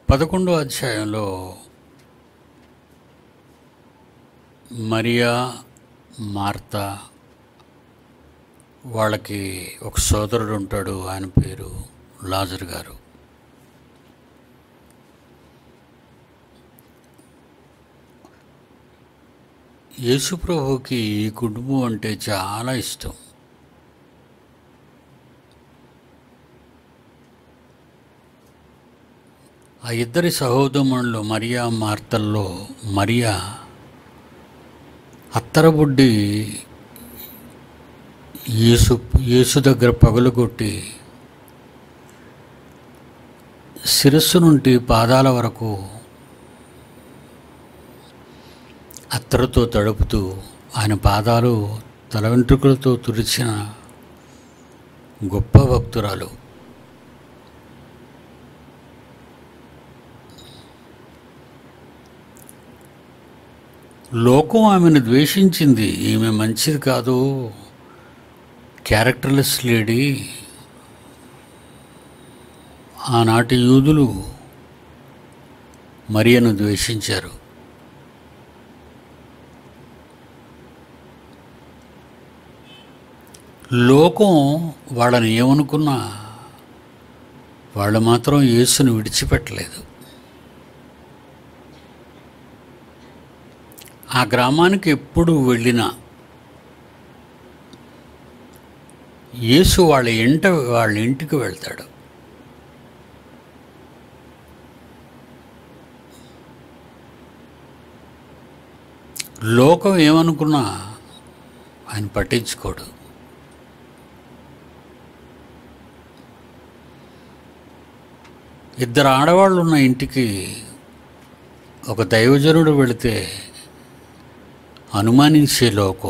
పదకొండో అధ్యాయంలో మరియా మార్త వాళ్ళకి ఒక సోదరుడు ఉంటాడు ఆయన పేరు లాజర్ గారు యేసుప్రభుకి ఈ కుటుంబం అంటే చాలా ఇష్టం ఆ ఇద్దరి సహోదరులు మరియా మార్తల్లో మరియా అత్తరబుడ్డి యేసు యేసు దగ్గర పగలుగొట్టి శిరస్సు నుండి పాదాల వరకు అత్తరుతో తడుపుతూ ఆయన పాదాలు తల వెంట్రుకలతో తుడిచిన గొప్ప భక్తురాలు లోకం ఆమెను ద్వేషించింది ఈమె మంచిది కాదు క్యారెక్టర్లెస్ లేడీ ఆనాటి యూదులు మరియను ద్వేషించారు లోకం వాళ్ళని ఏమనుకున్నా వాళ్ళు మాత్రం యేసును విడిచిపెట్టలేదు ఆ గ్రామానికి ఎప్పుడు వెళ్ళినా యేసు వాళ్ళ ఇంట వాళ్ళ ఇంటికి వెళ్తాడు లోకం ఏమనుకున్నా ఆయన పట్టించుకోడు ఇద్దరు ఆడవాళ్ళు ఉన్న ఇంటికి ఒక దైవజనుడు వెళితే అనుమానించే లోకం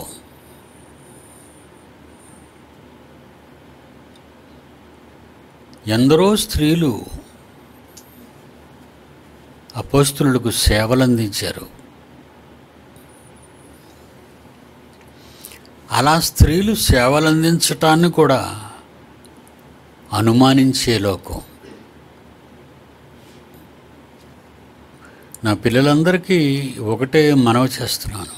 ఎందరో స్త్రీలు అపోస్తులకు సేవలందించారు అలా స్త్రీలు సేవలందించటాన్ని కూడా అనుమానించే లోకం నా పిల్లలందరికీ ఒకటే మనవి చేస్తున్నాను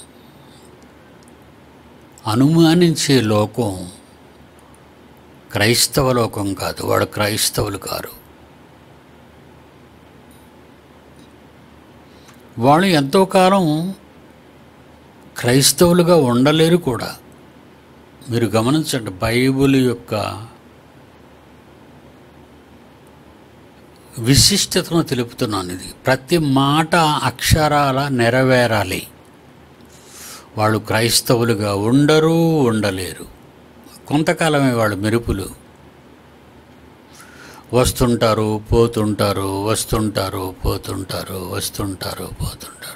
అనుమానించే లోకం క్రైస్తవ లోకం కాదు వాడు క్రైస్తవులు కారు వాళ్ళు ఎంతో కాలం క్రైస్తవులుగా ఉండలేరు కూడా మీరు గమనించండి బైబిల్ యొక్క విశిష్టతను తెలుపుతున్నాను ఇది ప్రతి మాట అక్షరాల నెరవేరాలి వాళ్ళు క్రైస్తవులుగా ఉండరు ఉండలేరు కొంతకాలమే వాళ్ళు మెరుపులు వస్తుంటారు పోతుంటారు వస్తుంటారు పోతుంటారు వస్తుంటారు పోతుంటారు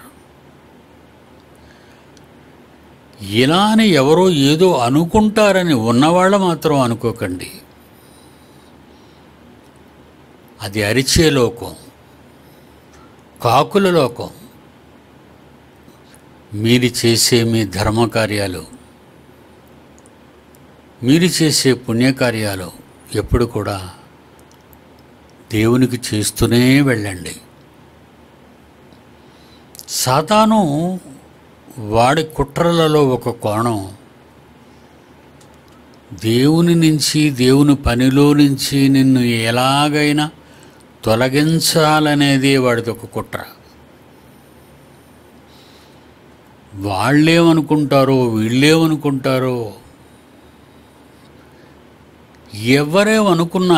ఇలా అని ఎవరో ఏదో అనుకుంటారని ఉన్నవాళ్ళ మాత్రం అనుకోకండి అది అరిచే లోకం కాకుల లోకం మీరు చేసే మీ ధర్మకార్యాలు మీరు చేసే పుణ్యకార్యాలు ఎప్పుడు కూడా దేవునికి చేస్తూనే వెళ్ళండి సాతాను వాడి కుట్రలలో ఒక కోణం దేవుని నుంచి దేవుని పనిలో నుంచి నిన్ను ఎలాగైనా తొలగించాలనేది వాడిది ఒక కుట్ర వాళ్ళేమనుకుంటారో వీళ్ళేమనుకుంటారో ఎవరేమనుకున్నా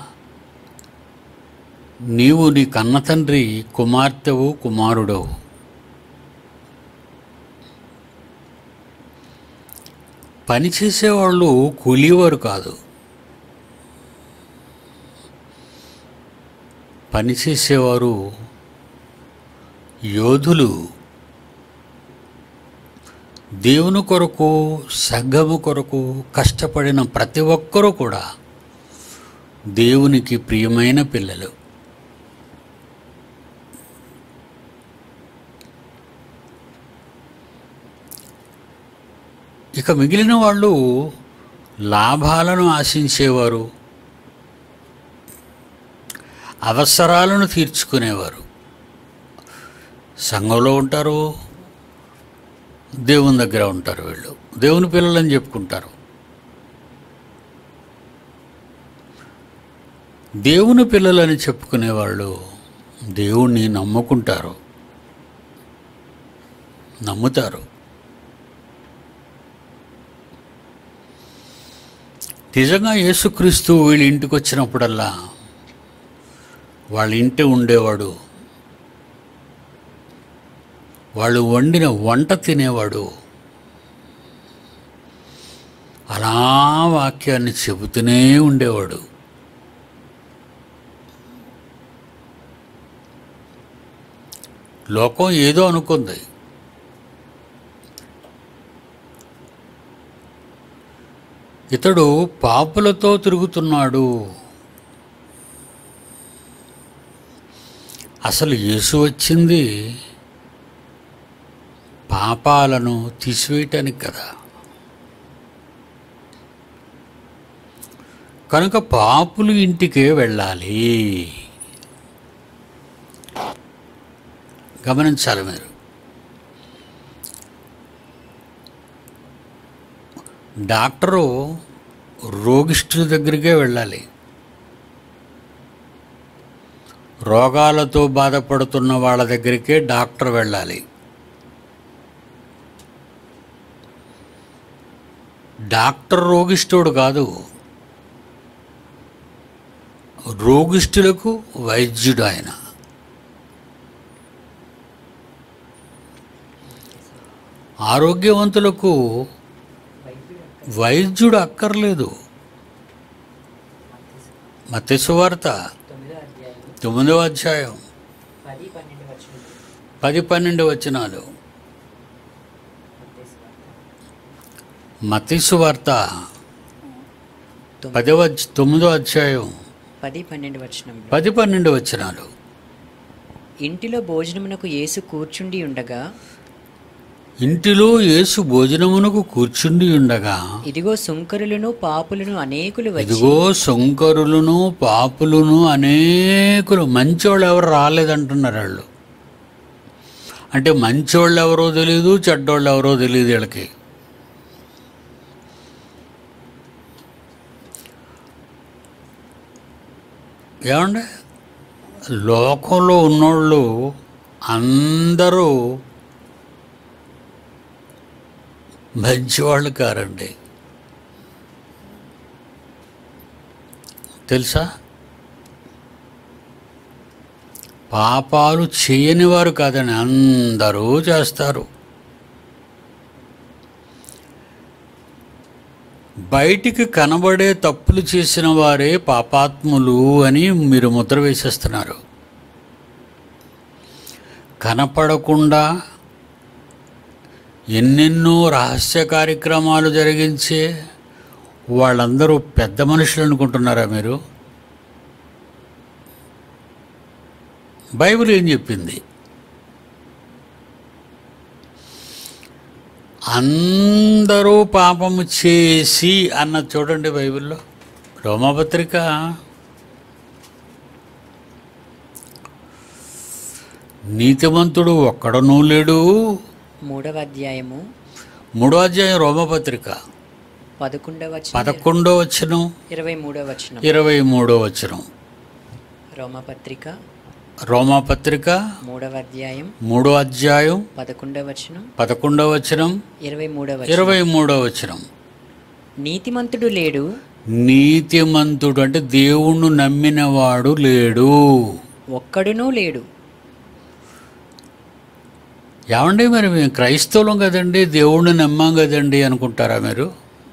నీవు నీ కన్న తండ్రి కుమార్తెవు కుమారుడవు పని చేసేవాళ్ళు కూలీవారు కాదు పని చేసేవారు యోధులు దేవుని కొరకు సంఘము కొరకు కష్టపడిన ప్రతి ఒక్కరూ కూడా దేవునికి ప్రియమైన పిల్లలు ఇక మిగిలిన వాళ్ళు లాభాలను ఆశించేవారు అవసరాలను తీర్చుకునేవారు సంఘంలో ఉంటారు దేవుని దగ్గర ఉంటారు వీళ్ళు దేవుని పిల్లలని చెప్పుకుంటారు దేవుని పిల్లలని చెప్పుకునేవాళ్ళు దేవుణ్ణి నమ్ముకుంటారు నమ్ముతారు నిజంగా యేసుక్రీస్తు వీళ్ళ ఇంటికి వచ్చినప్పుడల్లా వాళ్ళ ఇంటి ఉండేవాడు వాళ్ళు వండిన వంట తినేవాడు అలా వాక్యాన్ని చెబుతూనే ఉండేవాడు లోకం ఏదో అనుకుంది ఇతడు పాపులతో తిరుగుతున్నాడు అసలు యేసు వచ్చింది పాపాలను తీసివేయటానికి కదా కనుక పాపులు ఇంటికే వెళ్ళాలి గమనించాలి మీరు డాక్టరు రోగిష్ఠుల దగ్గరికే వెళ్ళాలి రోగాలతో బాధపడుతున్న వాళ్ళ దగ్గరికే డాక్టర్ వెళ్ళాలి డాక్టర్ రోగిష్ఠుడు కాదు రోగిష్ఠులకు వైద్యుడు ఆయన ఆరోగ్యవంతులకు వైద్యుడు అక్కర్లేదు మత్స్యవార్త తొమ్మిదో అధ్యాయం తొమ్మిదవ అధ్యాయం పది పన్నెండు వచ్చిన పది పన్నెండు వచనాలు మతీసు వార్త పదవ అధ్య- తొమ్మిదో అధ్యాయం పది పన్నెండు వచనంలో పది పన్నెండు వచనాలు ఇంటిలో భోజనమునకు యేసు కూర్చుండి ఉండగా ఇంటిలో యేసు భోజనమునకు కూర్చుండి ఉండగా ఇదిగో సుంకరులను పాపులను అనేకులు వచ్చి ఇదిగో శంకరులను పాపులను అనేకులు మంచోళ్ళు ఎవరు రాలేదంటున్నారు వాళ్ళు అంటే మంచోళ్ళు ఎవరో తెలియదు చెడ్డోళ్ళు ఎవరో తెలియదు వీళ్ళకి ఏమండి లోకంలో ఉన్నోళ్ళు అందరూ మంచివాళ్ళు కారండి తెలుసా పాపాలు చేయని వారు కాదని అందరూ చేస్తారు బయటికి కనబడే తప్పులు చేసిన వారే పాపాత్ములు అని మీరు ముద్ర వేసేస్తున్నారు కనపడకుండా ఎన్నెన్నో రహస్య కార్యక్రమాలు జరిగించే వాళ్ళందరూ పెద్ద మనుషులు అనుకుంటున్నారా మీరు బైబిల్ ఏం చెప్పింది అందరూ పాపము చేసి అన్న చూడండి బైబిల్లో రోమపత్రిక నీతిమంతుడు ఒక్కడనూ లేడు మూడవ అధ్యాయము మూడో అధ్యాయం రోమపత్రిక పదకొండవ వచనం పదకొండో వచనం ఇరవై మూడవ వచనం ఇరవై మూడో వచనం రోమపత్రిక రోమపత్రిక మూడవ అధ్యాయం మూడో అధ్యాయం పదకొండవ వచనం పదకొండో వచనం ఇరవై మూడవ వచనం ఇరవై మూడో వచనం నీతిమంతుడు లేడు నీతిమంతుడు అంటే దేవుణ్ణి నమ్మినవాడు లేడు ఒక్కడునూ లేడు ఏమండి మరి మేము క్రైస్తవులం కదండి దేవుణ్ణి నమ్మాం కదండి అనుకుంటారా మీరు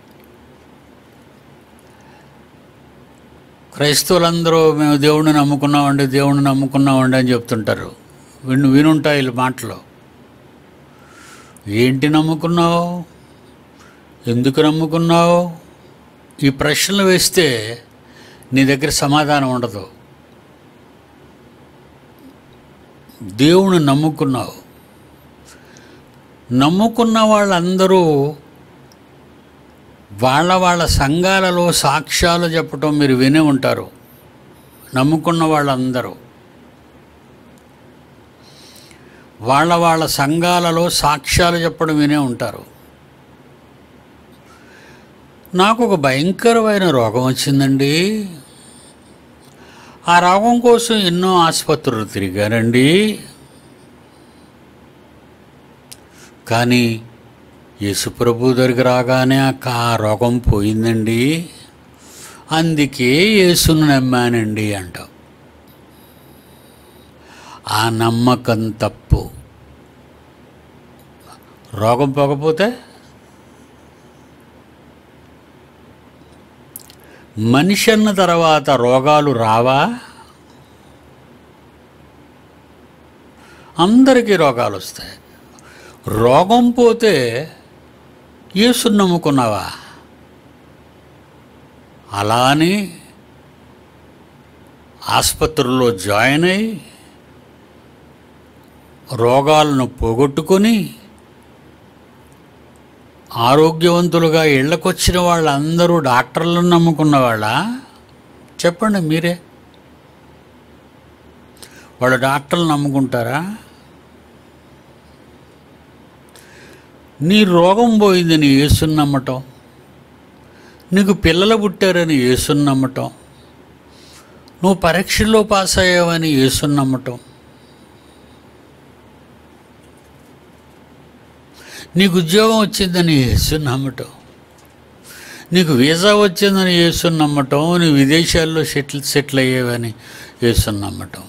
క్రైస్తవులందరూ మేము దేవుణ్ణి నమ్ముకున్నామండి దేవుణ్ణి నమ్ముకున్నామండి అని చెప్తుంటారు విను వినుంటాయి వీళ్ళ మాటలు ఏంటి నమ్ముకున్నావు ఎందుకు నమ్ముకున్నావు ఈ ప్రశ్నలు వేస్తే నీ దగ్గర సమాధానం ఉండదు దేవుని నమ్ముకున్నావు నమ్ముకున్న వాళ్ళందరూ వాళ్ళ వాళ్ళ సంఘాలలో సాక్ష్యాలు చెప్పటం మీరు వినే ఉంటారు నమ్ముకున్న వాళ్ళందరూ వాళ్ళ వాళ్ళ సంఘాలలో సాక్ష్యాలు చెప్పడం వినే ఉంటారు నాకు ఒక భయంకరమైన రోగం వచ్చిందండి ఆ రోగం కోసం ఎన్నో ఆసుపత్రులు తిరిగానండి కానీ యేసుప్రభు దగ్గర రాగానే ఆ కా- ఆ రోగం పోయిందండి అందుకే యేసును నమ్మానండి అంటావు ఆ నమ్మకం తప్పు రోగం పోకపోతే మనిషి అన్న తర్వాత రోగాలు రావా అందరికీ రోగాలు వస్తాయి రోగం పోతే యేసుని నమ్ముకున్నావా అలా అని ఆసుపత్రుల్లో జాయిన్ అయ్యి రోగాలను పోగొట్టుకొని ఆరోగ్యవంతులుగా ఇళ్ళకొచ్చిన వాళ్ళందరూ డాక్టర్లను నమ్ముకున్న వాళ్ళ చెప్పండి మీరే వాళ్ళు డాక్టర్లు నమ్ముకుంటారా నీ రోగం పోయిందని యేసుని నమ్మటం నీకు పిల్లలు పుట్టారని యేసుని నమ్మటం నువ్వు పరీక్షల్లో పాస్ అయ్యావని యేసుని నమ్మటం నీకు ఉద్యోగం వచ్చిందని యేసుని నమ్మటం నీకు వీసా వచ్చిందని యేసుని నమ్మటం నీ విదేశాల్లో సెటిల్ సెటిల్ అయ్యేవని యేసుని నమ్మటం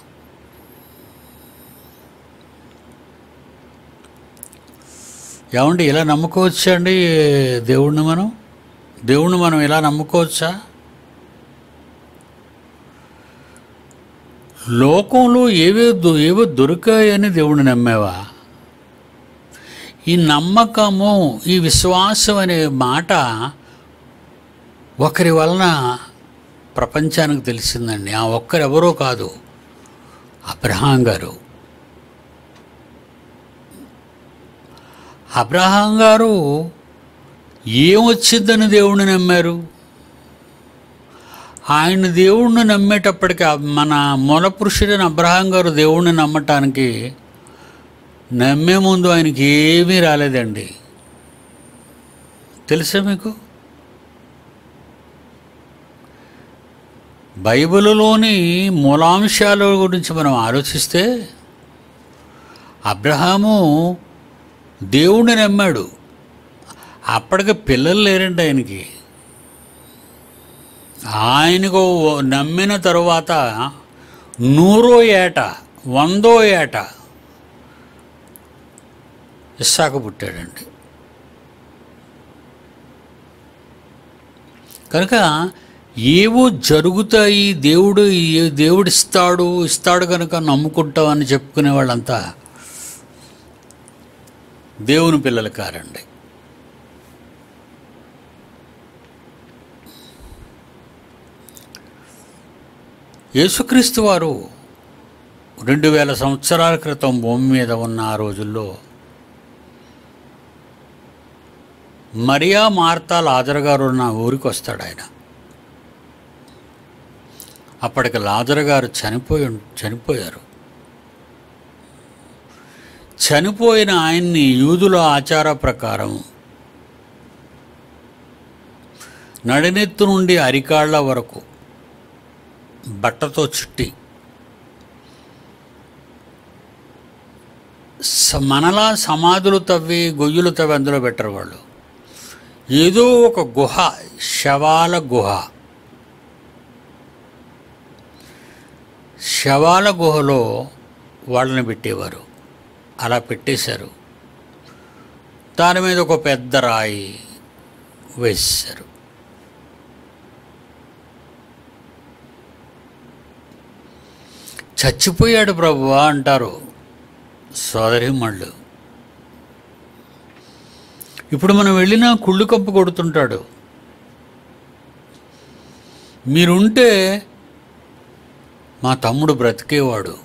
ఏమండి ఇలా నమ్ముకోవచ్చా అండి దేవుణ్ణి మనం దేవుణ్ణి మనం ఇలా నమ్ముకోవచ్చా లోకంలో ఏవే దొ- ఏవో దొరికాయని దేవుణ్ణి నమ్మేవా ఈ నమ్మకము ఈ విశ్వాసం అనే మాట ఒకరి వలన ప్రపంచానికి తెలిసిందండి ఆ ఒక్కరెవరో కాదు అబ్రహాం గారు అబ్రహాం గారు ఏమొచ్చిందని దేవుణ్ణి నమ్మారు ఆయన దేవుణ్ణి నమ్మేటప్పటికి ఆ మన మూల పురుషుడైన అబ్రహాం గారు దేవుణ్ణి నమ్మటానికి నమ్మే ముందు ఆయనకి ఏమీ రాలేదండి తెలుసా మీకు బైబిలులోని మూలాంశాల గురించి మనం ఆలోచిస్తే అబ్రహాము దేవుణ్ణి నమ్మాడు అప్పటికి పిల్లలు లేరండి ఆయనకి ఆయనకు నమ్మిన తరువాత నూరో ఏట వందో ఏట ఇస్సాకు పుట్టాడండి కనుక ఏవో జరుగుతాయి దేవుడు ఏ- దేవుడు ఇస్తాడు ఇస్తాడు కనుక నమ్ముకుంటామని చెప్పుకునే వాళ్ళంతా దేవుని పిల్లలు కారండి యేసుక్రీస్తు వారు రెండు వేల సంవత్సరాల క్రితం భూమి మీద ఉన్న ఆ రోజుల్లో మరియా మార్తా లాజర్ గారు ఉన్న ఊరికి వస్తాడు ఆయన అప్పటికి లాజర్ గారు చనిపోయి ఉం- చనిపోయారు చనిపోయిన ఆయన్ని యూదుల ఆచార ప్రకారం నడినెత్తు నుండి అరికాళ్ళ వరకు బట్టతో చుట్టి స- మనలా సమాధులు తవ్వి గొయ్యులు తవ్వి అందులో పెట్టరు వాళ్ళు ఏదో ఒక గుహ శవాల గుహ శవాల గుహలో వాళ్ళని పెట్టేవారు అలా పెట్టేశారు దాని మీద ఒక పెద్ద రాయి వేశారు చచ్చిపోయాడు ప్రభువా అంటారు సోదరిమళ్ళు ఇప్పుడు మనం వెళ్ళినా కుళ్ళు కప్పు కొడుతుంటాడు మీరుంటే మా తమ్ముడు బ్రతికేవాడు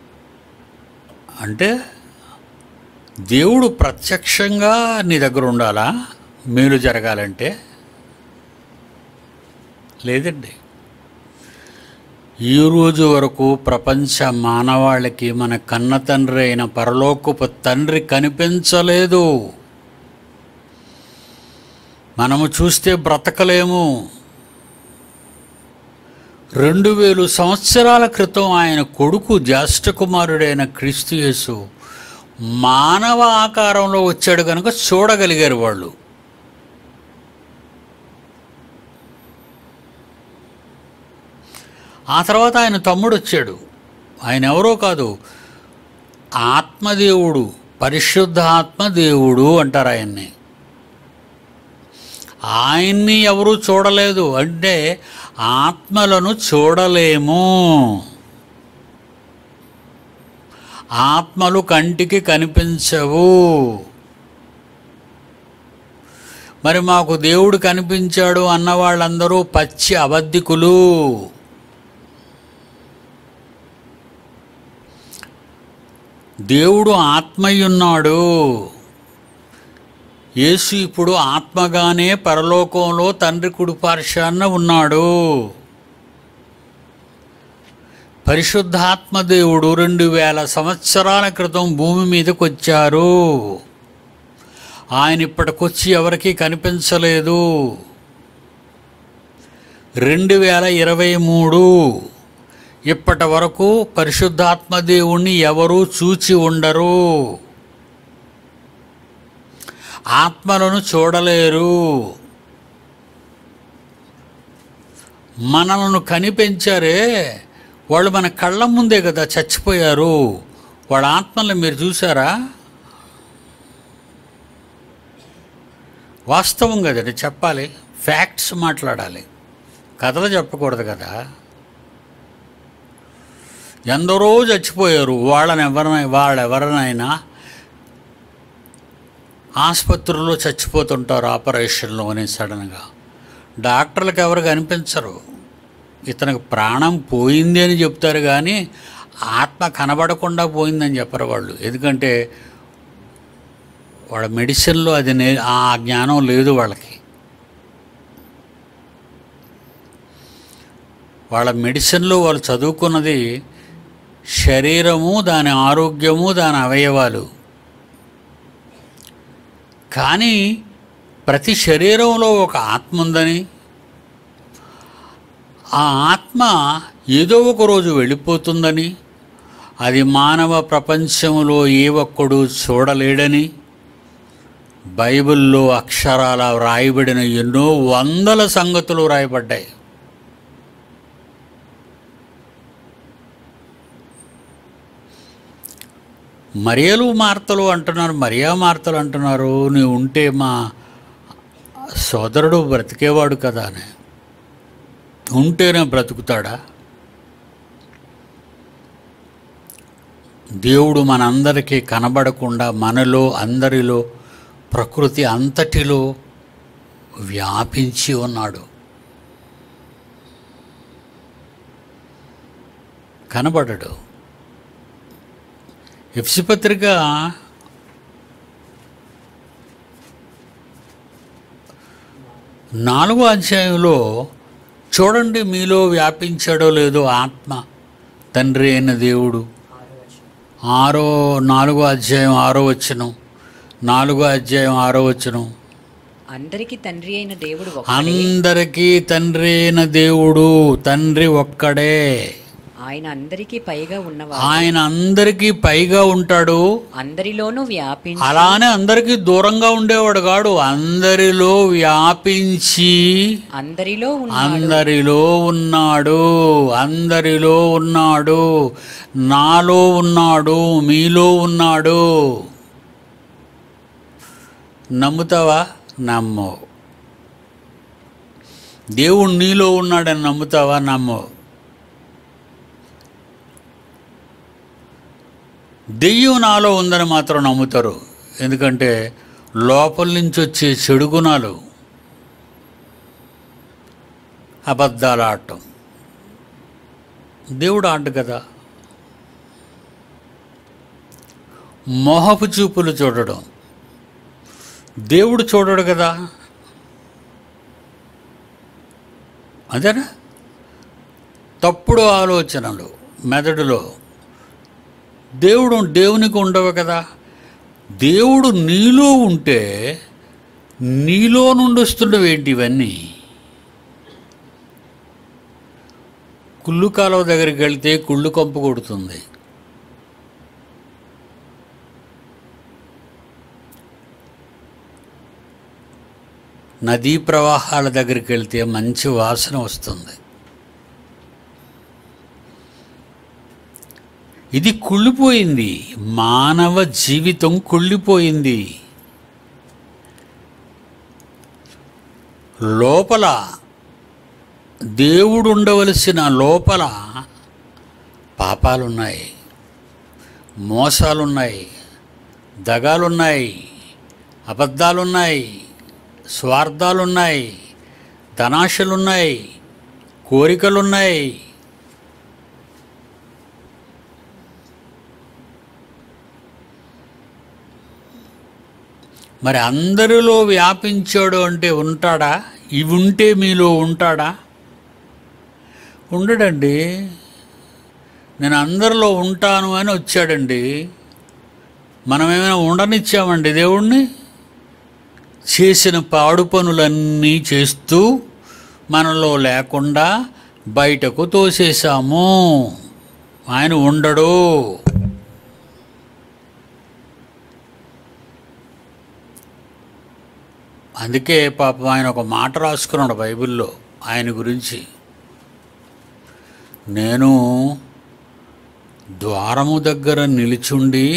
అంటే దేవుడు ప్రత్యక్షంగా నీ దగ్గర ఉండాలా మేలు జరగాలంటే లేదండి ఈ రోజు వరకు ప్రపంచ మానవాళికి మన కన్న తండ్రి అయిన పరలోకపు తండ్రి కనిపించలేదు మనము చూస్తే బ్రతకలేము రెండు వేలు సంవత్సరాల క్రితం ఆయన కొడుకు జ్యేష్ఠ కుమారుడైన క్రీస్తు యేసు మానవ ఆకారంలో వచ్చాడు కనుక చూడగలిగారు వాళ్ళు ఆ తర్వాత ఆయన తమ్ముడు వచ్చాడు ఆయన ఎవరో కాదు ఆత్మదేవుడు పరిశుద్ధ ఆత్మదేవుడు అంటారు ఆయన్ని ఆయన్ని ఎవరు చూడలేదు అంటే ఆత్మలను చూడలేము ఆత్మలు కంటికి కనిపించవు మరి మాకు దేవుడు కనిపించాడు అన్న వాళ్ళందరూ పచ్చి అబద్ధికులు దేవుడు ఆత్మయ్యున్నాడు యేసు ఇప్పుడు ఆత్మగానే పరలోకంలో తండ్రి కుడిపార్శాన్న ఉన్నాడు పరిశుద్ధాత్మ దేవుడు రెండు వేల సంవత్సరాల క్రితం భూమి మీదకి వచ్చారు ఆయన ఇప్పటికొచ్చి ఎవరికీ కనిపించలేదు రెండు వేల ఇరవై మూడు ఇప్పటి వరకు పరిశుద్ధాత్మ దేవుణ్ణి ఎవరూ చూచి ఉండరు ఆత్మలను చూడలేరు మనలను కనిపెంచారే వాళ్ళు మన కళ్ళ ముందే కదా చచ్చిపోయారు వాళ్ళ ఆత్మలను మీరు చూసారా వాస్తవం కదండి చెప్పాలి ఫ్యాక్ట్స్ మాట్లాడాలి కథలు చెప్పకూడదు కదా ఎందరో చచ్చిపోయారు వాళ్ళని ఎవరినైనా వాళ్ళెవరినైనా ఆసుపత్రుల్లో చచ్చిపోతుంటారు ఆపరేషన్లోనే సడన్గా డాక్టర్లకు ఎవరు కనిపించరు ఇతనికి ప్రాణం పోయింది అని చెప్తారు కానీ ఆత్మ కనబడకుండా పోయిందని చెప్పరు వాళ్ళు ఎందుకంటే వాళ్ళ మెడిసిన్లో అది నే ఆ జ్ఞానం లేదు వాళ్ళకి వాళ్ళ మెడిసిన్లో వాళ్ళు చదువుకున్నది శరీరము దాని ఆరోగ్యము దాని అవయవాలు కానీ ప్రతి శరీరంలో ఒక ఆత్మ ఉందని ఆ ఆత్మ ఏదో ఒక రోజు వెళ్ళిపోతుందని అది మానవ ప్రపంచంలో ఏ ఒక్కడు చూడలేడని బైబిల్లో అక్షరాల వ్రాయబడిన ఎన్నో వందల సంగతులు వ్రాయబడ్డాయి మరియలు మార్తలు అంటున్నారు మరియా మార్తలు అంటున్నారు నీవు ఉంటే మా సోదరుడు బ్రతికేవాడు కదా అని ఉంటేనే బ్రతుకుతాడా దేవుడు మనందరికీ కనబడకుండా మనలో అందరిలో ప్రకృతి అంతటిలో వ్యాపించి ఉన్నాడు కనబడడు ఎఫ్సి పత్రిక నాలుగో అధ్యాయంలో చూడండి మీలో వ్యాపించాడో లేదో ఆత్మ తండ్రి అయిన దేవుడు ఆరో నాలుగో అధ్యాయం ఆరో వచనం నాలుగో అధ్యాయం ఆరో వచనం అందరికి తండ్రి అయిన దేవుడు ఒక్కడే అందరికీ తండ్రి అయిన దేవుడు తండ్రి ఒక్కడే ఆయన అందరికీ పైగా ఉన్నవాడు ఆయన అందరికీ పైగా ఉంటాడు అందరిలోనూ వ్యాపించి అలానే అందరికీ దూరంగా ఉండేవాడు కాడు అందరిలో వ్యాపించి అందరిలో ఉన్న అందరిలో ఉన్నాడు అందరిలో ఉన్నాడు నాలో ఉన్నాడు మీలో ఉన్నాడు నమ్ముతావా నమ్ము దేవుడు నీలో ఉన్నాడని నమ్ముతావా నమ్ము దెయ్యం నాలో ఉందని మాత్రం నమ్ముతారు ఎందుకంటే లోపల నుంచి వచ్చే చెడు గుణాలు అబద్ధాలు ఆడటం దేవుడు ఆడు కదా మోహపు చూపులు చూడడం దేవుడు చూడడు కదా అదేనా తప్పుడు ఆలోచనలు మెదడులో దేవుడు దేవునికి ఉండవు కదా దేవుడు నీలో ఉంటే నీలో నుండి వస్తున్నవి ఏంటి ఇవన్నీ కుళ్ళు కాలువ దగ్గరికి వెళ్తే కుళ్ళు కంపు కొడుతుంది నదీ ప్రవాహాల దగ్గరికి వెళ్తే మంచి వాసన వస్తుంది ఇది కుళ్ళిపోయింది మానవ జీవితం కుళ్ళిపోయింది లోపల దేవుడు ఉండవలసిన లోపల పాపాలున్నాయి మోసాలున్నాయి దగాలున్నాయి అబద్ధాలున్నాయి స్వార్థాలున్నాయి ధనాశలున్నాయి కోరికలున్నాయి మరి అందరిలో వ్యాపించాడు అంటే ఉంటాడా ఇవి ఉంటే మీలో ఉంటాడా ఉండడండి నేను అందరిలో ఉంటాను అని వచ్చాడండి మనం ఏమైనా ఉండనిచ్చామండి దేవుణ్ణి చేసిన పాడు పనులన్నీ చేస్తూ మనలో లేకుండా బయటకు తోసేసాము ఆయన ఉండడు అందుకే పాపం ఆయన ఒక మాట రాసుకున్నాడు బైబిల్లో ఆయన గురించి నేను ద్వారము దగ్గర నిలిచుండి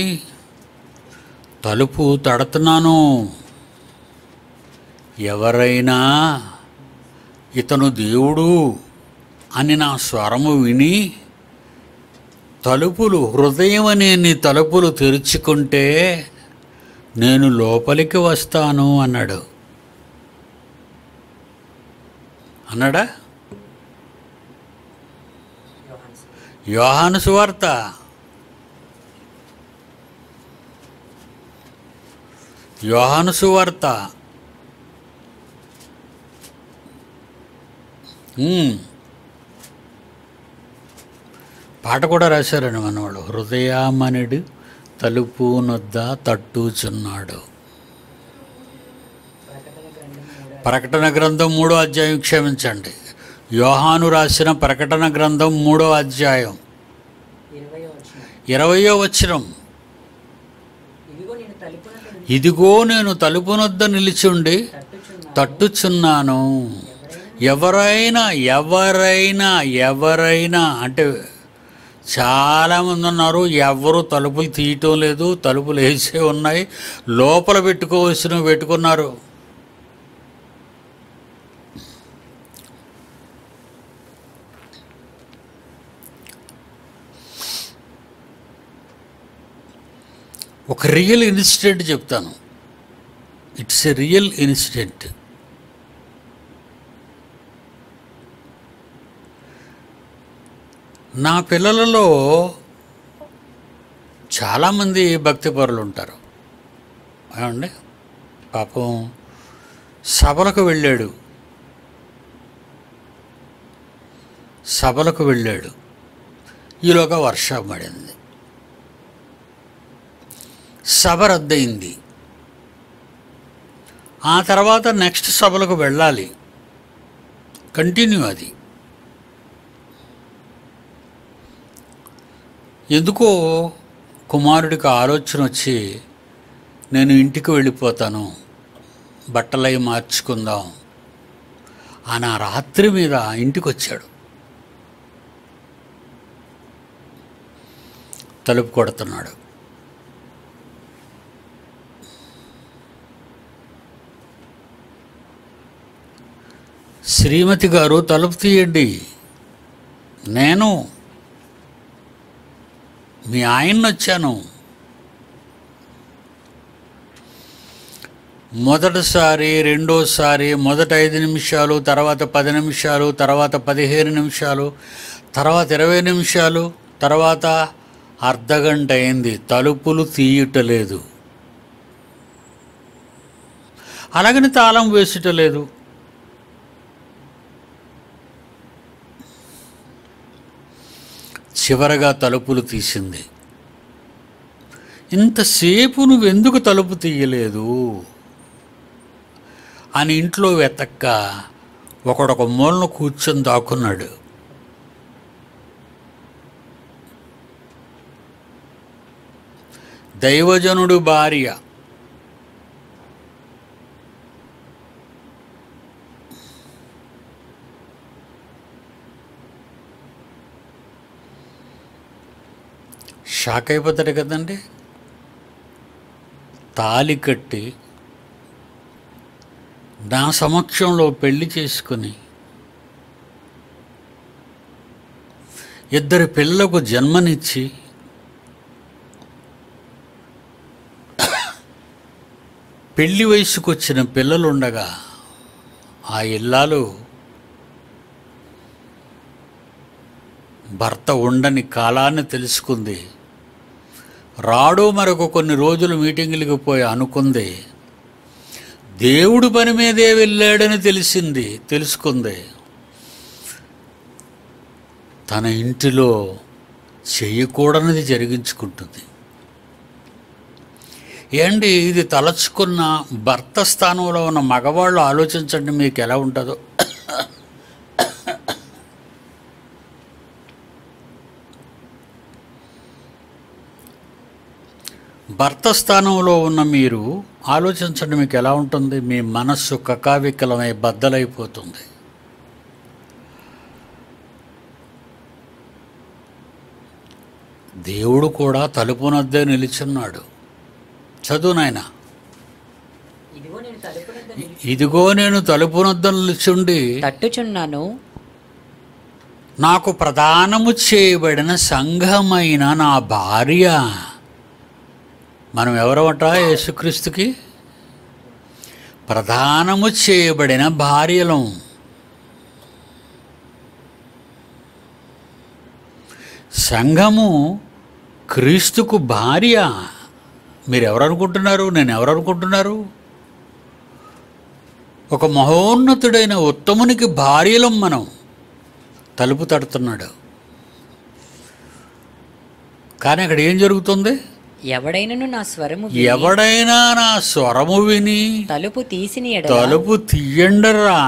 తలుపు తడుతున్నాను ఎవరైనా ఇతను దేవుడు అని నా స్వరము విని తలుపులు హృదయం అనే నీ తలుపులు తెరుచుకుంటే నేను లోపలికి వస్తాను అన్నాడు అన్నాడా యోహాను సువార్త యోహాను సువార్త ఉమ్. పాట కూడా రాశారండి మనవాడు హృదయామనుడు తలుపు నొద్ద తట్టుచున్నాడు ప్రకటన గ్రంథం మూడో అధ్యాయం క్షమించండి యోహాను రాసిన ప్రకటన గ్రంథం మూడో అధ్యాయం ఇరవయో వచనం ఇదిగో నేను తలుపునొద్ద నిలిచుండి తట్టుచున్నాను ఎవరైనా ఎవరైనా ఎవరైనా అంటే చాలామంది ఉన్నారు ఎవరు తలుపులు తీయటం లేదు తలుపులు వేసే ఉన్నాయి లోపల పెట్టుకోవలసినవి పెట్టుకున్నారు ఒక రియల్ ఇన్సిడెంట్ చెప్తాను ఇట్స్ ఎ రియల్ ఇన్సిడెంట్ నా పిల్లలలో చాలామంది భక్తిపరులు ఉంటారు ఏమండి పాపం సభలకు వెళ్ళాడు సభలకు వెళ్ళాడు ఈలోగా వర్షం పడింది సభ రద్దయింది ఆ తర్వాత నెక్స్ట్ సభలకు వెళ్ళాలి కంటిన్యూ అది ఎందుకో కుమారుడికి ఆలోచన వచ్చి నేను ఇంటికి వెళ్ళిపోతాను బట్టలవి మార్చుకుందాం అని ఆ రాత్రి మీద ఇంటికి వచ్చాడు తలుపు కొడుతున్నాడు శ్రీమతి గారు తలుపు తీయండి నేను మీ ఆయన్ని వచ్చాను మొదటిసారి రెండోసారి మొదట ఐదు నిమిషాలు తర్వాత పది నిమిషాలు తర్వాత పదిహేను నిమిషాలు తర్వాత ఇరవై నిమిషాలు తర్వాత అర్ధగంట అయింది తలుపులు తీయటలేదు అలాగని తాళం వేసటలేదు చివరగా తలుపులు తీసింది ఇంతసేపు నువ్వెందుకు తలుపు తీయలేదు అని ఇంట్లో వెతక్క ఒకడొక మూలను కూర్చొని దాక్కున్నాడు దైవజనుడు భార్య షాక్ అయిపోతాడు కదండి తాలి కట్టి నా సమక్షంలో పెళ్లి చేసుకుని ఇద్దరు పిల్లలకు జన్మనిచ్చి పెళ్లి వయసుకు వచ్చిన పిల్లలుండగా ఆ ఇల్లాలు భర్త ఉండని కాలాన్ని తెలుసుకుంది రాడు మరొక కొన్ని రోజులు మీటింగులకి పోయి అనుకుంది దేవుడు పని మీదే వెళ్ళాడని తెలిసింది తెలుసుకుంది తన ఇంటిలో చేయకూడనిది జరిగించుకుంటుంది ఏంటి ఇది తలచుకున్న భర్త స్థానంలో ఉన్న మగవాళ్ళు ఆలోచించండి మీకు ఎలా ఉంటుందో భర్త స్థానంలో ఉన్న మీరు ఆలోచించండి మీకు ఎలా ఉంటుంది మీ మనస్సు కకావికలమై బద్దలైపోతుంది దేవుడు కూడా తలుపునద్దే నిలిచున్నాడు చదువు నాయన ఇదిగో నేను తలుపునద్ద ఇదిగో నేను తలుపునద్ద నిలిచుండి తట్టుచున్నాను నాకు ప్రదానము చేయబడిన సంఘమైన నా భార్య మనం ఎవరమట యేసుక్రీస్తుకి ప్రధానము చేయబడిన భార్యలం సంఘము క్రీస్తుకు భార్య మీరు ఎవరు అనుకుంటున్నారు నేను ఎవరు అనుకుంటున్నారు ఒక మహోన్నతుడైన ఉత్తమునికి భార్యలం మనం తలుపు తడుతున్నాడు కానీ అక్కడ ఏం జరుగుతుంది ఎవడైనను నా స్వరము ఎవడైనా నా స్వరము విని తలుపు తీసిన ఎడల తలుపు తీయండరా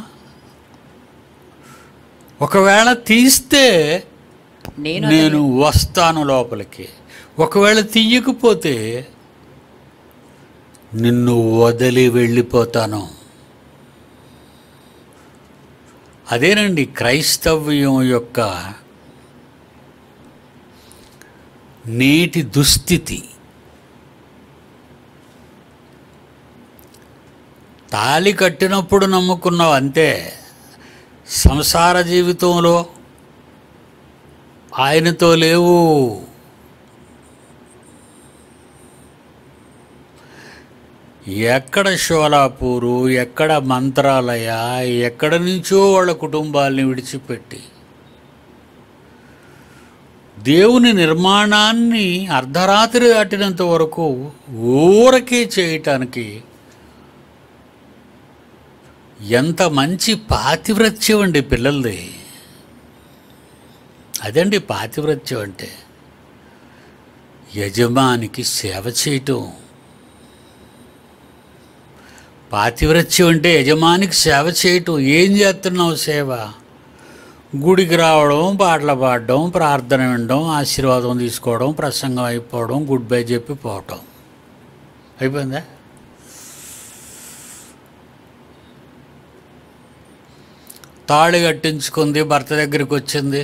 ఒకవేళ తీస్తే నేను నేను వస్తాను లోపలికి ఒకవేళ తీయకపోతే నిన్ను వదిలి వెళ్ళిపోతాను అదేనండి క్రైస్తవ్యం యొక్క నేటి దుస్థితి తాలి కట్టినప్పుడు నమ్ముకున్నావు అంతే సంసార జీవితంలో ఆయనతో లేవు ఎక్కడ షోలాపూరు ఎక్కడ మంత్రాలయ ఎక్కడ నుంచో వాళ్ళ కుటుంబాల్ని విడిచిపెట్టి దేవుని నిర్మాణాన్ని అర్ధరాత్రి దాటినంత వరకు ఊరకే చేయటానికి ఎంత మంచి పాతివ్రత్యం అండి పిల్లలది అదండి పాతివ్రత్యం అంటే యజమానికి సేవ చేయటం పాతివ్రత్యం అంటే యజమానికి సేవ చేయటం ఏం చేస్తున్నావు సేవ గుడికి రావడం పాటలు పాడడం ప్రార్థన వినడం ఆశీర్వాదం తీసుకోవడం ప్రసంగం అయిపోవడం గుడ్ బై చెప్పి పోవటం అయిపోయిందా తాళి కట్టించుకుంది భర్త దగ్గరికి వచ్చింది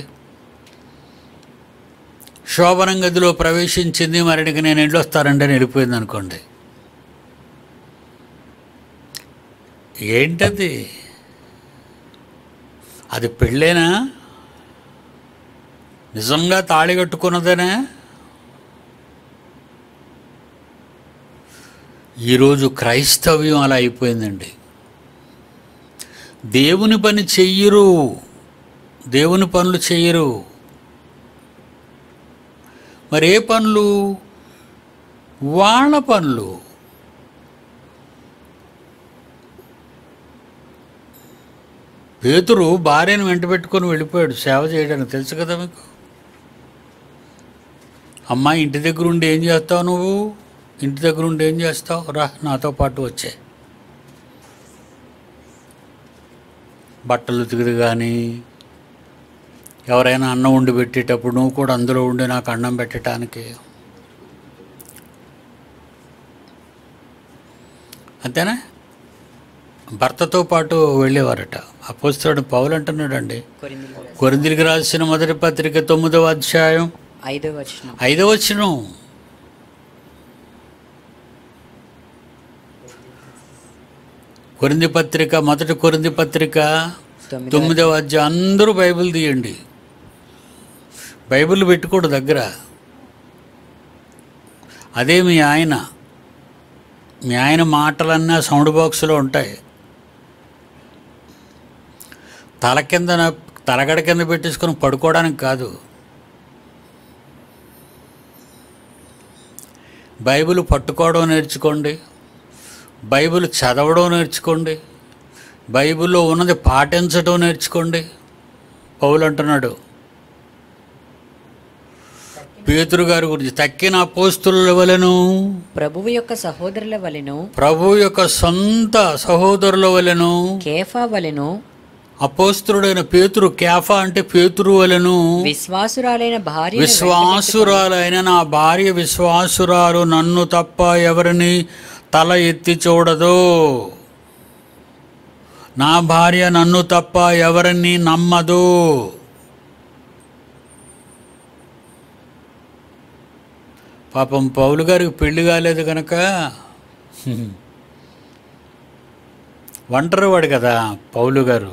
శోభనం గదిలో ప్రవేశించింది మరిడికి నేను ఇంట్లో వస్తానంటే అని వెళ్ళిపోయింది అనుకోండి ఏంటది అది పెళ్ళేనా నిజంగా తాళి కట్టుకున్నదేనా ఈరోజు క్రైస్తవ్యం అలా అయిపోయిందండి దేవుని పని చెయ్యరు దేవుని పనులు చెయ్యరు మరి ఏ పనులు వాళ్ళ పనులు పేతురు భార్యను వెంట పెట్టుకొని వెళ్ళిపోయాడు సేవ చేయడానికి తెలుసు కదా మీకు అమ్మా ఇంటి దగ్గర ఉండి ఏం చేస్తావు నువ్వు ఇంటి దగ్గర ఉండి ఏం చేస్తావు రా నాతో పాటు వచ్చే బట్టలు ఉతికిది కానీ ఎవరైనా అన్నం వండి పెట్టేటప్పుడు నువ్వు కూడా అందులో ఉండి నాకు అన్నం పెట్టడానికి అంతేనా భర్తతో పాటు వెళ్ళేవారట అపోస్తాడు పౌలు అంటున్నాడండి కొరింథీయులకు కొరిందిలికి రాసిన మొదటి పత్రిక తొమ్మిదవ అధ్యాయం ఐదో వచనం ఐదవ వచనం కొరింది పత్రిక మొదటి కొరింది పత్రిక తొమ్మిదో తొమ్మిదవ అధ్యాయం అందరూ బైబిల్ తీయండి బైబిల్ పెట్టుకోడు దగ్గర అదే మీ ఆయన మీ ఆయన మాటలన్నీ ఆ సౌండ్ బాక్స్లో ఉంటాయి తల కింద తలగడ కింద పెట్టేసుకొని పడుకోవడానికి కాదు బైబిల్ పట్టుకోవడం నేర్చుకోండి బైబిల్ చదవడం నేర్చుకోండి బైబిల్లో ఉన్నది పాటించడం నేర్చుకోండి పౌలు అంటున్నాడు పేతురు గారి గురించి తక్కిన అపోస్తుల వలెను ప్రభువు యొక్క సహోదరుల వలెను ప్రభు యొక్క సొంత సహోదరుల వలెను కేఫా వలెను అపోస్తుడైన పేతురు కేఫా అంటే పేతురు వలెను విశ్వాసురాలైన భార్య విశ్వాసురాలైన నా భార్య విశ్వాసురాలు నన్ను తప్ప ఎవరిని తల ఎత్తి చూడదు నా భార్య నన్ను తప్ప ఎవరిని నమ్మదు పాపం పౌలు గారికి పెళ్లి కాలేదు కనుక ఒంటరివాడు కదా పౌలు గారు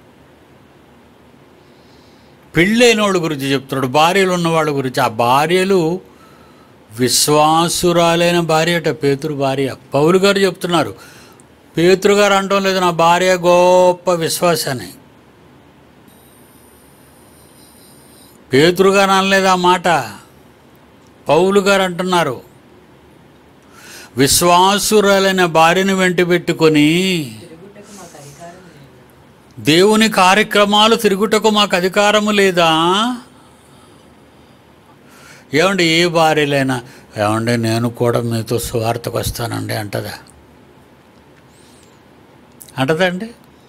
పెళ్ళైన వాళ్ళ గురించి చెప్తున్నాడు భార్యలు ఉన్నవాళ్ళ గురించి ఆ భార్యలు విశ్వాసురాలైన భార్య అట పేతురు భార్య పౌలు గారు చెప్తున్నారు పేతురు గారు అంటం లేదు నా భార్య గొప్ప విశ్వాసని పేతురు గారు అనలేదు ఆ మాట పౌలు గారు అంటున్నారు విశ్వాసురాలైన భార్యను వెంట పెట్టుకొని దేవుని కార్యక్రమాలు తిరుగుటకు మాకు అధికారము లేదా ఏమండి ఏ భార్యలైనా ఏమండి నేను కూడా మీతో సువార్తకు వస్తానండి అంటదా అంటదండి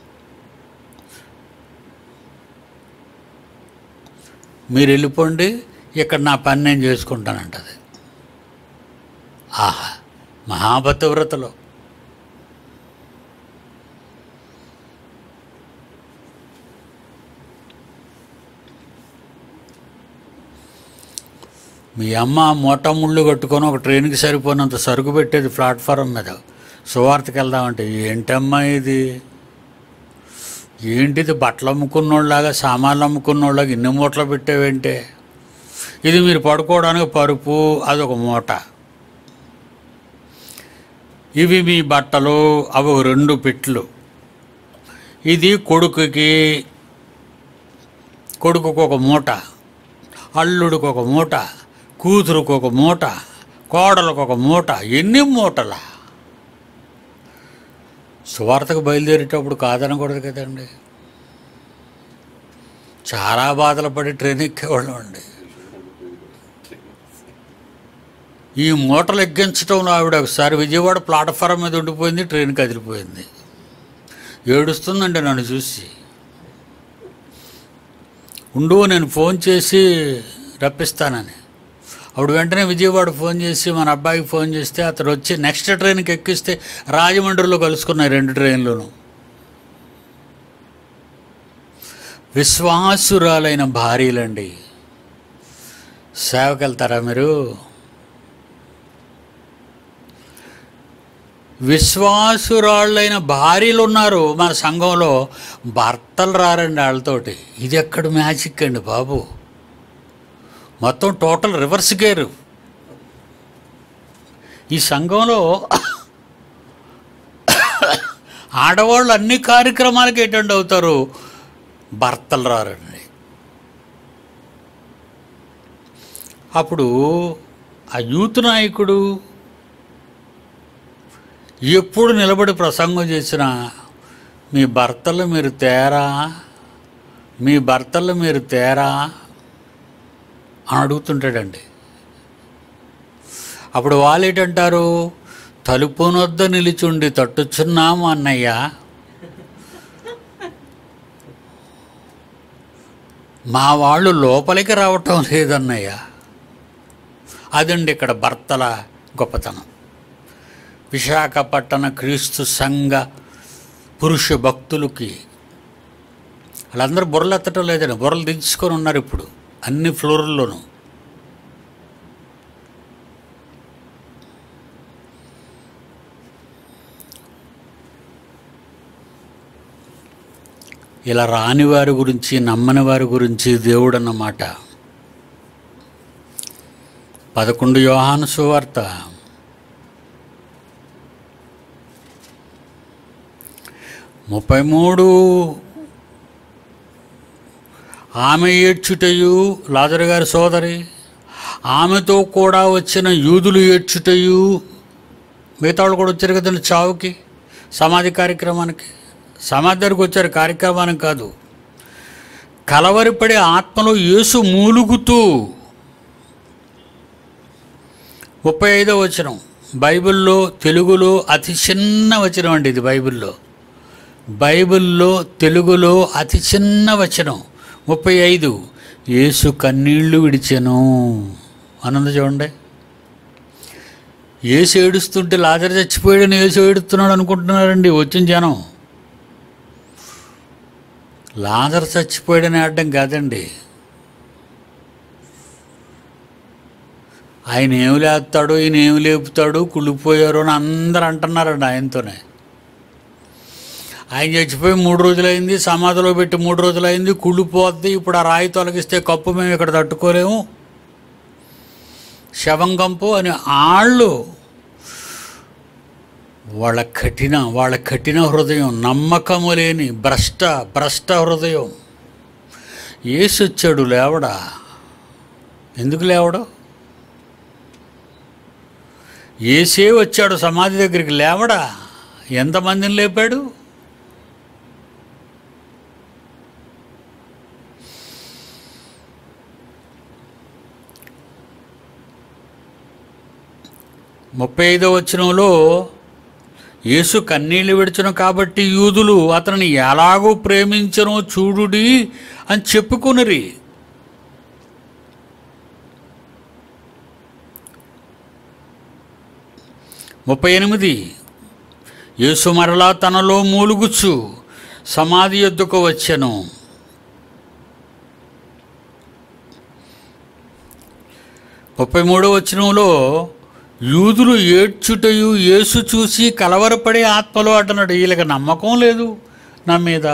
మీరు వెళ్ళిపోండి ఇక్కడ నా పని నేను చేసుకుంటానంటది ఆహా మహాభద్రవ్రతలో మీ అమ్మ మూట ముళ్ళు కట్టుకొని ఒక ట్రైన్కి సరిపోయినంత సరుకు పెట్టేది ప్లాట్ఫారం మీద సువార్తకి వెళ్దామంటే ఏంటమ్మా ఇది ఏంటిది బట్టలు అమ్ముకున్నోళ్ళలాగా సామాన్లు అమ్ముకున్నోళ్ళలాగా ఇన్ని మూటలు పెట్టేవేంటే ఇది మీరు పడుకోవడానికి పరుపు అదొక మూట ఇవి మీ బట్టలు అవి ఒక రెండు పెట్లు ఇది కొడుకుకి కొడుకుకు ఒక మూట అల్లుడికి ఒక మూట కూతురుకు ఒక మూట కోడలకు ఒక మూట ఎన్ని మూటల సువార్తకు బయలుదేరేటప్పుడు కాదనకూడదు కదండి చాలా బాధలు పడి ట్రైన్ ఎక్కేవాళ్ళం అండి ఈ మూటలు ఎక్కించడంలో ఆవిడ ఒకసారి విజయవాడ ప్లాట్ఫారం మీద ఉండిపోయింది ట్రైన్ కదిలిపోయింది ఏడుస్తుందండి నన్ను చూసి ఉండు నేను ఫోన్ చేసి రప్పిస్తానని అప్పుడు వెంటనే విజయవాడ ఫోన్ చేసి మన అబ్బాయికి ఫోన్ చేస్తే అతను వచ్చి నెక్స్ట్ ట్రైన్కి ఎక్కిస్తే రాజమండ్రిలో కలుసుకున్నాయి రెండు ట్రైన్లోనూ విశ్వాసురాలైన భార్యలండి సేవకి వెళ్తారా మీరు విశ్వాసురాళ్ళైన భార్యలు ఉన్నారు మన సంఘంలో భర్తలు రారండి వాళ్ళతోటి ఇది ఎక్కడ మ్యాజిక్ అండి బాబు మొత్తం టోటల్ రివర్స్ గేరు ఈ సంఘంలో ఆడవాళ్ళు అన్ని కార్యక్రమాలకి అటెండ్ అవుతారు భర్తలు రారండి అప్పుడు ఆ యూత్ నాయకుడు ఎప్పుడు నిలబడి ప్రసంగం చేసినా మీ భర్తలు మీరు తేరా మీ భర్తలు మీరు తేరా అని అడుగుతుంటాడండి అప్పుడు వాళ్ళు ఏంటంటారు తలుపునొద్ద నిలిచుండి తట్టుచున్నాము అన్నయ్య మా వాళ్ళు లోపలికి రావటం లేదన్నయ్య అదండి ఇక్కడ భర్తల గొప్పతనం విశాఖపట్టణ క్రీస్తు సంఘ పురుష భక్తులకి వాళ్ళందరూ బుర్రలు ఎత్తటం లేదండి బుర్రలు దించుకొని ఉన్నారు ఇప్పుడు అన్ని ఫ్లోర్ల్లోనూ ఇలా రాని వారి గురించి నమ్మని వారి గురించి దేవుడు అన్నమాట పదకొండు యోహాను సువార్త ముప్పై మూడు ఆమె ఏడ్చుటయు లాజరు గారి సోదరి ఆమెతో కూడా వచ్చిన యూదులు ఏడ్చుటయు మిగతా వాళ్ళు కూడా వచ్చారు కదండి చావుకి సమాధి కార్యక్రమానికి సమాధి దగ్గరికి వచ్చారు కార్యక్రమానికి కాదు కలవరిపడే ఆత్మలో యేసు మూలుగుతూ ముప్పై ఐదో వచనం బైబిల్లో తెలుగులో అతి చిన్న వచనం అండి ఇది బైబిల్లో బైబిల్లో తెలుగులో అతి చిన్న వచనం ముప్పై ఐదు యేసు కన్నీళ్లు విడిచెను అనంద చూడండి ఏసు ఏడుస్తుంటే లాజర్ చచ్చిపోయాడని ఏసు ఏడుస్తున్నాడు అనుకుంటున్నారండి వచ్చిన జనం లాజర్ చచ్చిపోయాడని ఆడడం కాదండి ఆయన ఏమి లేస్తాడు ఈయన ఏమి లేపుతాడు కుళ్ళిపోయారు అని అందరు అంటున్నారండి ఆయనతోనే ఆయన చచ్చిపోయి మూడు రోజులైంది సమాధిలో పెట్టి మూడు రోజులైంది కుళ్ళిపోద్ది ఇప్పుడు ఆ రాయి తొలగిస్తే కప్పు మేము ఇక్కడ తట్టుకోలేము శవం కంపు అని ఆళ్ళు వాళ్ళ కఠిన వాళ్ళ కఠిన హృదయం నమ్మకము లేని భ్రష్ట భ్రష్ట హృదయం ఏసొచ్చాడు లేవడా ఎందుకు లేవడు ఏసే వచ్చాడు సమాధి దగ్గరికి లేవడా ఎంతమందిని లేపాడు ముప్పై ఐదో వచనంలో యేసు కన్నీళ్లు విడిచను కాబట్టి యూదులు అతనిని ఎలాగో ప్రేమించనో చూడుడి అని చెప్పుకునిరి ముప్పై ఎనిమిది యేసు మరలా తనలో మూలుగుచ్చు సమాధి యొద్దకు వచ్చెను ముప్పై మూడో వచనంలో యూదులు ఏడ్చుటయు యేసు చూసి కలవరపడే ఆత్మలో అంటున్నాడు వీళ్ళకి నమ్మకం లేదు నా మీద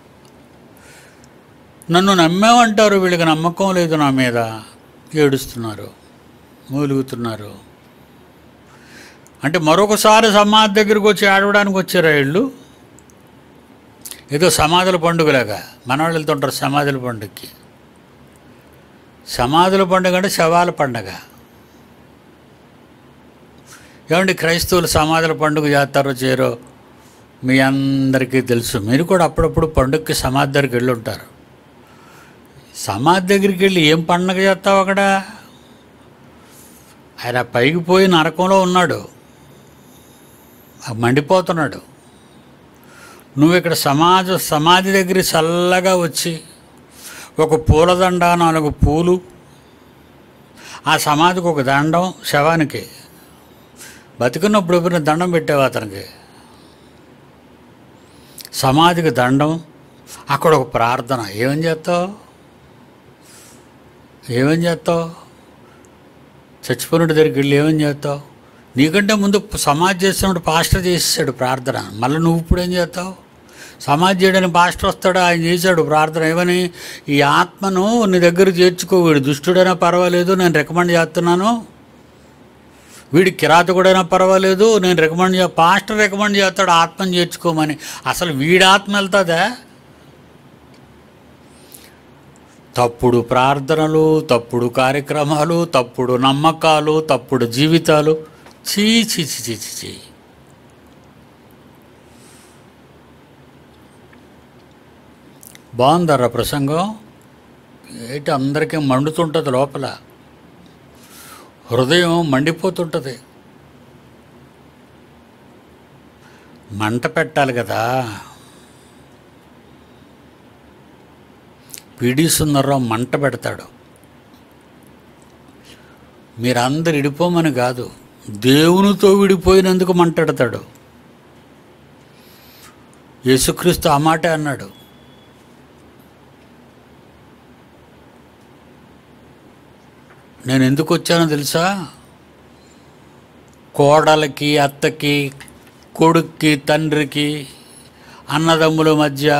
నన్ను నమ్మామంటారు వీళ్ళకి నమ్మకం లేదు నా మీద ఏడుస్తున్నారు మూలుగుతున్నారు అంటే మరొకసారి సమాధి దగ్గరికి వచ్చి ఆడవడానికి వచ్చారా వీళ్ళు ఏదో సమాధుల పండుగలాగా మనవాళ్ళు వెళ్తుంటారు సమాధుల పండుగకి సమాధుల పండుగ అంటే శవాల పండగ ఏమండి క్రైస్తవులు సమాధుల పండుగ చేస్తారో చేరో మీ అందరికీ తెలుసు మీరు కూడా అప్పుడప్పుడు పండుగకి సమాధి దగ్గరికి వెళ్ళి ఉంటారు సమాధి దగ్గరికి వెళ్ళి ఏం పండగ చేస్తావు అక్కడ ఆయన పైకి పోయి నరకంలో ఉన్నాడు ఆ మండిపోతున్నాడు నువ్వు ఇక్కడ సమాజ సమాధి దగ్గర చల్లగా వచ్చి ఒక పూలదండ నాలుగు పూలు ఆ సమాధికి ఒక దండం శవానికి బతికున్నప్పుడు ఎప్పుడైనా దండం పెట్టావు అతనికి సమాధికి దండం అక్కడ ఒక ప్రార్థన ఏమని చేస్తావు ఏమని చేస్తావు చచ్చిపోయినట్టు దగ్గరికి వెళ్ళి ఏమని చేస్తావు నీకంటే ముందు సమాధి చేస్తున్నప్పుడు పాస్టర్ చేసేసాడు ప్రార్థన మళ్ళీ నువ్వు ఇప్పుడు ఏం చేస్తావు సమాధి చేయడానికి పాస్టర్ వస్తాడు ఆయన చేశాడు ప్రార్థన ఏమని ఈ ఆత్మను నీ దగ్గర చేర్చుకో వీడు దుష్టుడైనా పర్వాలేదు నేను రికమెండ్ చేస్తున్నాను వీడి కిరాతకుడైనా పర్వాలేదు నేను రికమెండ్ చే పాస్టర్ రికమెండ్ చేస్తాడు ఆత్మను చేర్చుకోమని అసలు వీడి ఆత్మ వెళ్తుందా తప్పుడు ప్రార్థనలు తప్పుడు కార్యక్రమాలు తప్పుడు నమ్మకాలు తప్పుడు జీవితాలు చీ చీ చీ చీ చీ చీ బాగుందర్రా ప్రసంగం ఏంటి అందరికీ మండుతుంటుంది లోపల హృదయం మండిపోతుంటుంది మంట పెట్టాలి కదా పిడి సుందరరావు మంట పెడతాడు మీరందరు విడిపోమని కాదు దేవునితో విడిపోయినందుకు మంటెడతాడు యేసుక్రీస్తు ఆ మాట అన్నాడు నేను ఎందుకు వచ్చానో తెలుసా కోడలకి అత్తకి కొడుక్కి తండ్రికి అన్నదమ్ముల మధ్య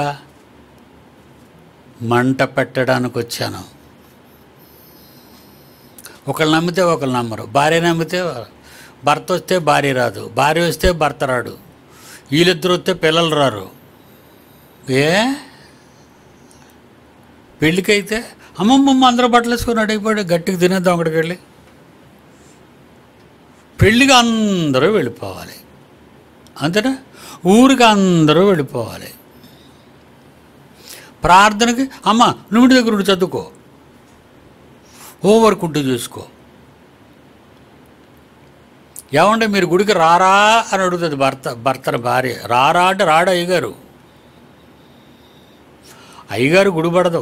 మంట పెట్టడానికి వచ్చాను ఒకళ్ళు నమ్మితే ఒకళ్ళు నమ్మరు భార్య నమ్మితే భర్త వస్తే భార్య రాదు భార్య వస్తే భర్త రాడు వీళ్ళిద్దరు వస్తే పిల్లలు రారు ఏ పెళ్ళికైతే అమ్మమ్మమ్మ అందరూ బట్టలు వేసుకొని అడిగిపోయాడు గట్టిగా తినేద్దాం అక్కడికి వెళ్ళి పెళ్ళికి అందరూ వెళ్ళిపోవాలి అంతేనా ఊరికి అందరూ వెళ్ళిపోవాలి ప్రార్థనకి అమ్మ నువ్వు ఇంటి దగ్గర ఉండి చదువుకో హోంవర్క్ ఉంటూ చూసుకో ఏమంటే మీరు గుడికి రారా అని అడుగుతుంది భర్త భర్తన భార్య రారా అంటే రాడు అయ్యగారు అయ్యగారు గుడి పడదు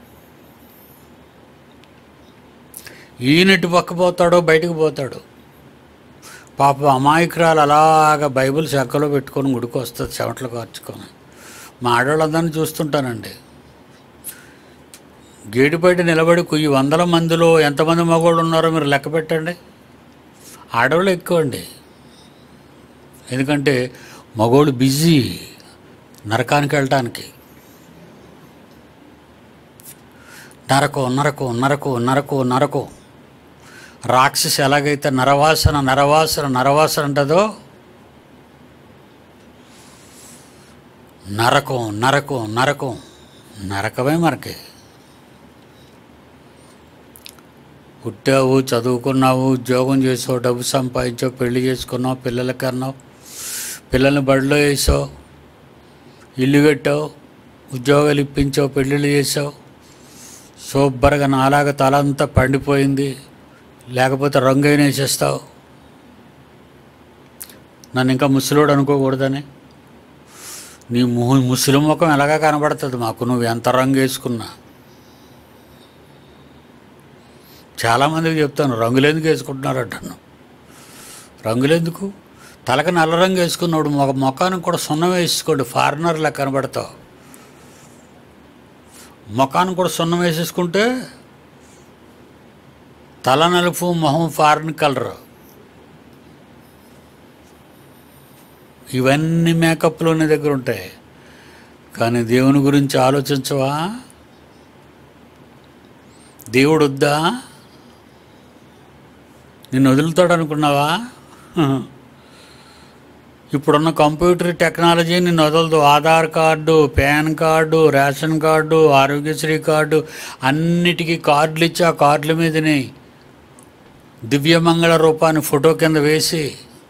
ఈయనటి పక్క పోతాడో బయటకు పోతాడు పాప అమాయకురాలు అలాగ బైబిల్ చెక్కలో పెట్టుకొని గుడికి వస్తుంది చెమటలు కార్చుకొని మా ఆడవాళ్ళందరినీ చూస్తుంటానండి గేటు బయట నిలబడి కొయ్యి వందల మందిలో ఎంతమంది మగవాళ్ళు ఉన్నారో మీరు లెక్క పెట్టండి ఆడవాళ్ళు ఎక్కువ అండి ఎందుకంటే మగవాళ్ళు బిజీ నరకానికి వెళ్ళటానికి నరకం నరకం నరకం నరకం నరకం రాక్షసి ఎలాగైతే నరవాసన నరవాసన నరవాసన అంటదో నరకం నరకం నరకం నరకమే మనకి పుట్టావు చదువుకున్నావు ఉద్యోగం చేసావు డబ్బు సంపాదించావు పెళ్లి చేసుకున్నావు పిల్లలకి అన్నావు పిల్లల్ని బడిలో వేసావు ఇల్లు కట్టావు ఉద్యోగాలు ఇప్పించావు పెళ్ళిళ్ళు చేసావు సూపర్గా నాలాగా తల అంతా పండిపోయింది లేకపోతే రంగు అయినా వేసేస్తావు నన్ను ఇంకా ముసలోడు అనుకోకూడదని నీ ము ముసలి ముఖం ఎలాగా కనబడుతుంది మాకు నువ్వు ఎంత రంగు వేసుకున్నా చాలామందికి చెప్తాను రంగులెందుకు వేసుకుంటున్నారంటాను రంగులెందుకు తలకి నల్ల రంగు వేసుకున్నాడు మొగ ముఖానికి కూడా సున్నం వేసుకోండి ఫారినర్లా కనబడతావు ముఖానికి కూడా సున్నం వేసేసుకుంటే తల నలుపు మొహం ఫారిన్ కలర్ ఇవన్నీ మేకప్లు నీ దగ్గర ఉంటాయి కానీ దేవుని గురించి ఆలోచించవా దేవుడు వద్దా నిన్ను వదులుతాడు అనుకున్నావా ఇప్పుడున్న కంప్యూటర్ టెక్నాలజీ నిన్ను వదలదు Aadhaar card PAN card ration card Aarogyasri card అన్నిటికీ కార్డులు ఇచ్చి ఆ కార్డుల మీదనే దివ్యమంగళ రూపాన్ని ఫోటో కింద వేసి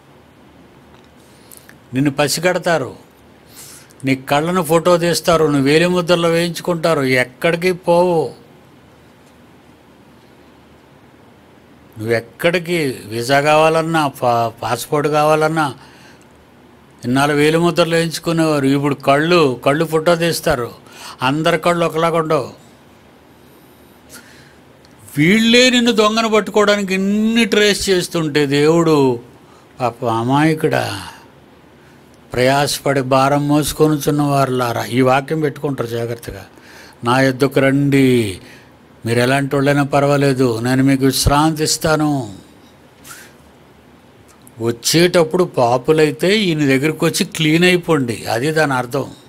నిన్ను పసిగడతారు నీ కళ్ళను ఫోటో తీస్తారు నువ్వు వేలి ముద్రలో వేయించుకుంటారు ఎక్కడికి పోవు నువ్వు ఎక్కడికి వీసా కావాలన్నా పా పాస్పోర్ట్ కావాలన్నా ఇన్నాళ్ళు వేలి ముద్రలు వేయించుకునేవారు ఇప్పుడు కళ్ళు కళ్ళు ఫోటో తీస్తారు అందరి కళ్ళు ఒకలాగా ఉండవు వీళ్ళే నిన్ను దొంగను పట్టుకోవడానికి ఇన్ని ట్రేస్ చేస్తుంటే దేవుడు పాప అమాయకుడా ప్రయాసపడి భారం మోసుకొనుచున్న వారులారా ఈ వాక్యం పెట్టుకుంటారు జాగ్రత్తగా నా ఎద్దుకు రండి మీరు ఎలాంటి వాళ్ళైనా పర్వాలేదు నేను మీకు విశ్రాంతి ఇస్తాను వచ్చేటప్పుడు పాపులైతే ఈయన దగ్గరికి వచ్చి క్లీన్ అయిపోండి అది దాని అర్థం